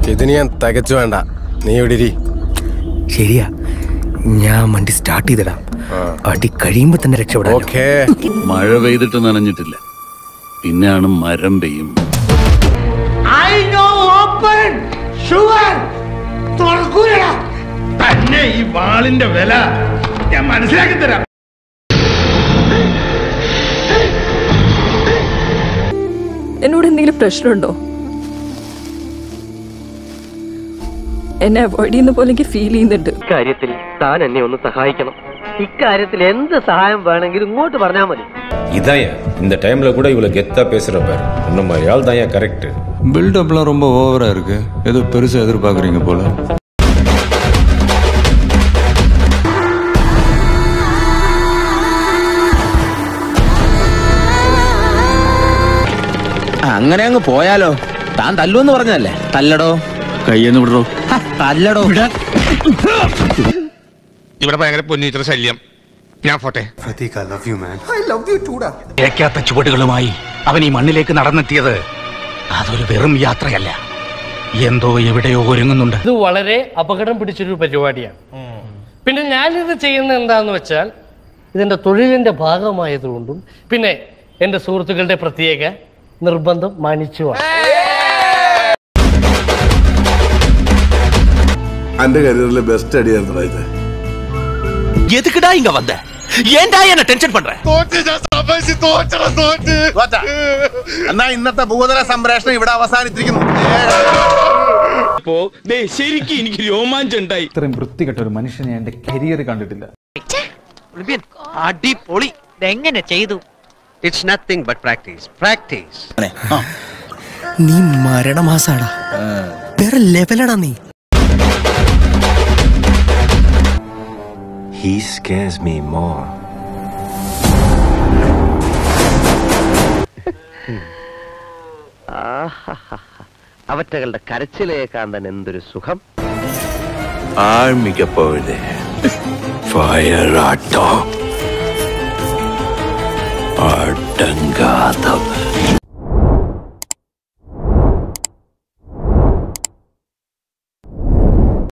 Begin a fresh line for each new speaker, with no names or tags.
ഇതിന് ഞാൻ തികച്ചു വേണ്ട നീ ഇവിടെ ഇരി
ശരിയാ ഞാൻ വണ്ടി സ്റ്റാർട്ട് ചെയ്തിടാം അടി കഴിയുമ്പോ തന്നെ രക്ഷപ്പെടാം
ഓക്കേ
മഴ പെയ്തിട്ട് നനഞ്ഞിട്ടില്ല പിന്നെയാണ് മരം പെയ്യും
ഐ നോ ഓപ്പൺ ഷുവർ തുറക്കൂലടാ തന്നെ ഈ വാളിന്റെ വില ഞാൻ മനസ്സിലാക്കി തരാം
എന്നോട് എന്തെങ്കിലും പ്രശ്നമുണ്ടോ എന്നെ അവോയ്ഡ് ചെയ്യുന്ന പോലെ എനിക്ക് ഫീൽ ചെയ്യുന്നുണ്ട്
ഇക്കാര്യത്തിൽ താൻ എന്നെ ഒന്ന് സഹായിക്കണം ഇക്കാര്യത്തിൽ എന്ത് സഹായം വേണമെങ്കിലും ഇങ്ങോട്ട് പറഞ്ഞാൽ മതി
இதாயா இந்த டைம்ல கூட இவ்வளவு கெத்தா பேசுற பாரு உன்ன மாதிரி ஆள் தான் கரெக்ட்
பில்டப்லாம் ரொம்ப ஓவரா இருக்கு ஏதோ பெருசா எதிர்பார்க்குறீங்க போல
അങ്ങനെ അങ്ങ് പോയാലോ താൻ തല്ലൂന്ന് പറഞ്ഞതല്ലേ തല്ലടോ
കയ്യെന്ന് വിടറോ
തല്ലടോ
ഇവിടെ ഭയങ്കര പൊന്നീറ്റർ ശല്യം ഞാൻ പോട്ടെ
ഇഴയ്ക്കാത്ത ചുവടുകളുമായി അവൻ ഈ മണ്ണിലേക്ക് നടന്നെത്തിയത് അതൊരു വെറും യാത്രയല്ല എന്തോ എവിടെയോ ഒരുങ്ങുന്നുണ്ട്
ഇത് വളരെ അപകടം പിടിച്ചൊരു പരിപാടിയാണ് പിന്നെ ഞാനിത് ചെയ്യുന്നത് എന്താന്ന് വെച്ചാൽ ഇതിൻ്റെ തൊഴിലിൻ്റെ ഭാഗമായതുകൊണ്ടും പിന്നെ എൻ്റെ സുഹൃത്തുക്കളുടെ പ്രത്യേക നിർബന്ധം മാനിച്ചുമാണ്
എന്റെ കരിയറിലെ ബെസ്റ്റ് അടിയായിരുന്നു ഇത്
எதுக்குடா இங்க வந்த ஏன்டா என்ன டென்ஷன் பண்ற
എന്നാ ഇന്നത്തെ ഭൂതല സംപ്രേഷണം ഇവിടെ അവസാനിച്ചിരിക്കുന്നു
ശരിക്കും എനിക്ക് രോമാഞ്ചം ഉണ്ടായി
ഇത്രയും വൃത്തികെട്ട ഒരു മനുഷ്യനെ എന്റെ കരിയർ കണ്ടിട്ടില്ല
അടിപൊളി എങ്ങനെ ചെയ്തു it's nothing but practice practice
നീ മരണമാസാടാ വേറെ ലെവലടാ നീ
He scares me more.
അവറ്റകളുടെ കരച്ചിലേക്കാൻ തന്നെ എന്തൊരു സുഖം
ஆரம்பிக்க போகுது ஃபயர் ஆட்டம் அடங்காதவன்